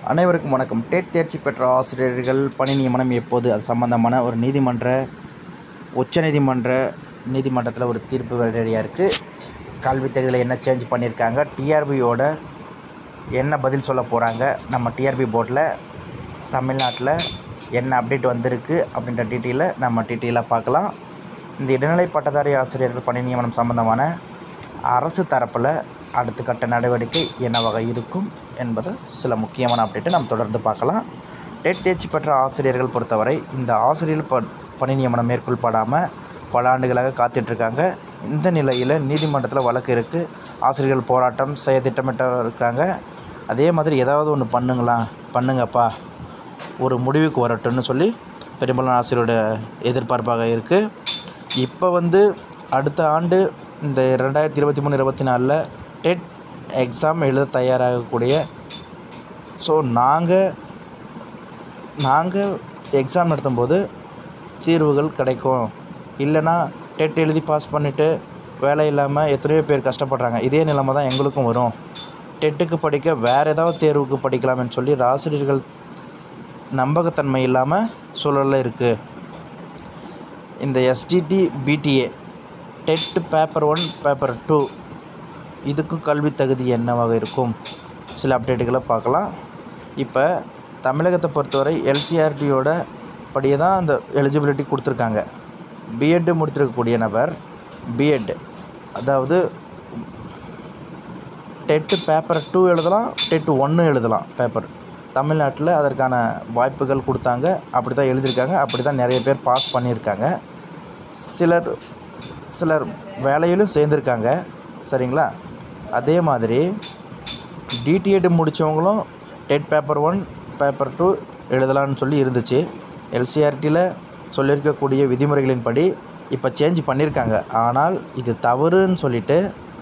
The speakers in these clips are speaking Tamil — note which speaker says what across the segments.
Speaker 1: அனைவருக்கும் வணக்கம் டெட் தேர்ச்சி பெற்ற ஆசிரியர்கள் பணி நியமனம் எப்போது அது சம்பந்தமான ஒரு நீதிமன்ற உச்சநீதிமன்ற நீதிமன்றத்தில் ஒரு தீர்ப்பு வெளியாக இருக்குது கல்வி தகுதியில் என்ன சேஞ்ச் பண்ணியிருக்காங்க டிஆர்பியோட என்ன பதில் சொல்ல போகிறாங்க நம்ம டிஆர்பி போர்டில் தமிழ்நாட்டில் என்ன அப்டேட் வந்திருக்கு அப்படின்ற டீட்டெயிலை நம்ம டீட்டெயிலாக பார்க்கலாம் இந்த இடைநிலை பட்டதாரி ஆசிரியர்கள் பணி நியமனம் சம்பந்தமான அரசு தரப்பில் அடுத்த கட்ட நடவடிக்கை என்னவாக இருக்கும் என்பது சில முக்கியமான அப்டேட்டை நாம் தொடர்ந்து பார்க்கலாம் டெட் தேர்ச்சி பெற்ற ஆசிரியர்கள் பொறுத்தவரை இந்த ஆசிரியர் ப பணி நியமனம் மேற்கொள்ளப்படாமல் பல ஆண்டுகளாக காத்துட்ருக்காங்க இந்த நிலையில் நீதிமன்றத்தில் வழக்கு இருக்குது ஆசிரியர்கள் போராட்டம் செய்ய திட்டமிட்ட இருக்காங்க அதே மாதிரி ஏதாவது ஒன்று பண்ணுங்களா பண்ணுங்கப்பா ஒரு முடிவுக்கு வரட்டும்னு சொல்லி பெரும்பாலான ஆசிரியரோட எதிர்பார்ப்பாக இருக்குது இப்போ வந்து அடுத்த ஆண்டு இந்த ரெண்டாயிரத்தி இருபத்தி மூணு இருபத்தி நாலில் டெட் எக்ஸாம் எழுத தயாராகக்கூடிய ஸோ நாங்கள் நாங்கள் எக்ஸாம் நடத்தும்போது தீர்வுகள் கிடைக்கும் இல்லைன்னா டெட் எழுதி பாஸ் பண்ணிவிட்டு வேலை இல்லாமல் எத்தனையோ பேர் கஷ்டப்படுறாங்க இதே நிலைமை தான் எங்களுக்கும் வரும் டெட்டுக்கு படிக்க வேறு ஏதாவது தேர்வுக்கு படிக்கலாம்னு சொல்லி ஆசிரியர்கள் நம்பகத்தன்மை இல்லாமல் சூழலில் இருக்குது இந்த STD PTA TET paper one paper two இதுக்கும் கல்வி தகுதி என்னவாக இருக்கும் சில அப்டேட்டுகளை பார்க்கலாம் இப்போ தமிழகத்தை பொறுத்தவரை எல்சிஆர்டியோட படியே தான் அந்த எலிஜிபிலிட்டி கொடுத்துருக்காங்க பிஎட்டு முடித்திருக்கக்கூடிய நபர் பிஎட் அதாவது டெட்டு பேப்பர் டூ எழுதலாம் டெட்டு ஒன்று எழுதலாம் பேப்பர் தமிழ்நாட்டில் அதற்கான வாய்ப்புகள் கொடுத்தாங்க அப்படி தான் எழுதியிருக்காங்க அப்படி தான் நிறைய பேர் பாஸ் பண்ணியிருக்காங்க சிலர் சிலர் வேலையிலும் சேர்ந்துருக்காங்க சரிங்களா அதே மாதிரி டிடிஎட் முடித்தவங்களும் TET paper one paper two எழுதலான்னு சொல்லி இருந்துச்சு எல்சிஆர்டியில் சொல்லியிருக்கக்கூடிய விதிமுறைகளின்படி இப்போ சேஞ்ச் பண்ணியிருக்காங்க ஆனால் இது தவறுன்னு சொல்லிட்டு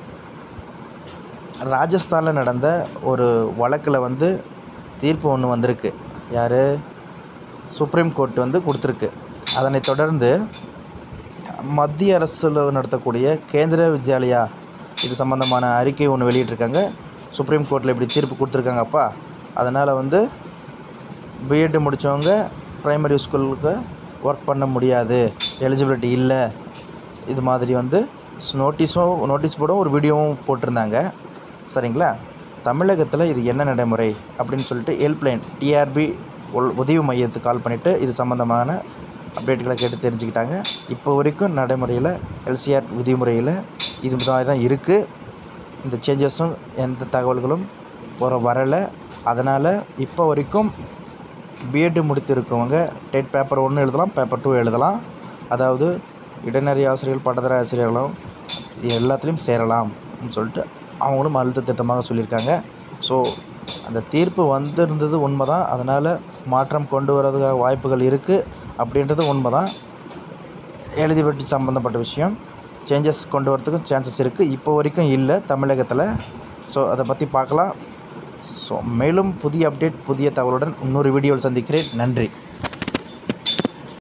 Speaker 1: ராஜஸ்தானில் நடந்த ஒரு வழக்கில் வந்து தீர்ப்பு ஒன்று வந்திருக்கு யார் சுப்ரீம் கோர்ட் வந்து கொடுத்துருக்கு அதனை தொடர்ந்து மத்திய அரசில் நடத்தக்கூடிய கேந்திர வித்யாலயா இது சம்மந்தமான அறிக்கை ஒன்று வெளியிட்டிருக்காங்க சுப்ரீம் கோர்ட்டில் இப்படி தீர்ப்பு கொடுத்துருக்காங்கப்பா அதனால் வந்து பிஎட் முடித்தவங்க ப்ரைமரி ஸ்கூலுக்கு ஒர்க் பண்ண முடியாது எலிஜிபிலிட்டி இல்லை இது மாதிரி வந்து நோட்டீஸும் நோட்டீஸ் போர்டும் ஒரு வீடியோவும் போட்டிருந்தாங்க சரிங்களா தமிழகத்தில் இது என்ன நடைமுறை அப்படின்னு சொல்லிட்டு ஹெல்ப்லைன் டிஆர்பி உதவி மையத்துக்கு கால் பண்ணிவிட்டு இது சம்மந்தமான அப்டேட்டுகளை கேட்டு தெரிஞ்சுக்கிட்டாங்க இப்போ வரைக்கும் நடைமுறையில் எல்சிஆர் விதிமுறையில் இது மாதிரி தான் இருக்குது இந்த சேஞ்சஸும் எந்த தகவல்களும் போகிற வரலை அதனால் இப்போ வரைக்கும் பிஎட் முடித்திருக்கவங்க டெட் பேப்பர் ஒன்று எழுதலாம் பேப்பர் டூ எழுதலாம் அதாவது இடைநிலை ஆசிரியர்கள் பட்டதாரி ஆசிரியர்களும் எல்லாத்துலேயும் சேரலாம் சொல்லிட்டு அவங்களும் அழுத்த திட்டமாக சொல்லியிருக்காங்க ஸோ அந்த தீர்ப்பு வந்திருந்தது உண்மை தான் அதனால் மாற்றம் கொண்டு வரதுக்காக வாய்ப்புகள் இருக்குது அப்படின்றது உண்மை தான் எழுதிப்பட்டி சம்மந்தப்பட்ட விஷயம் சேஞ்சஸ் கொண்டு வரதுக்கும் சான்சஸ் இருக்குது இப்போ வரைக்கும் இல்லை தமிழகத்தில் ஸோ அதை பற்றி பார்க்கலாம் ஸோ மேலும் புதிய அப்டேட் புதிய தகவலுடன் இன்னொரு வீடியோவில் சந்திக்கிறேன் நன்றி